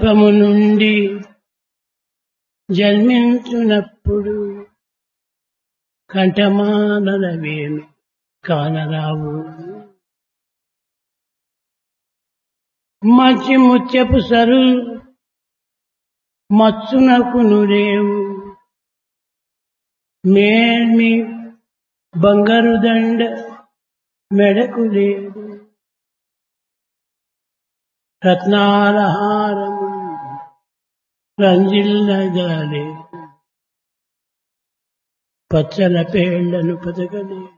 గర్భము నుండి జన్మించునప్పుడు కంఠమానలవేమి కానరావు మంచి ముత్యపు సరు మచ్చునకు నురేవు మేల్మి బంగారు దండ మెడకు లేదు రత్నాల హారము రంజిల్లగాలే పచ్చల పేళ్లను పదగలేదు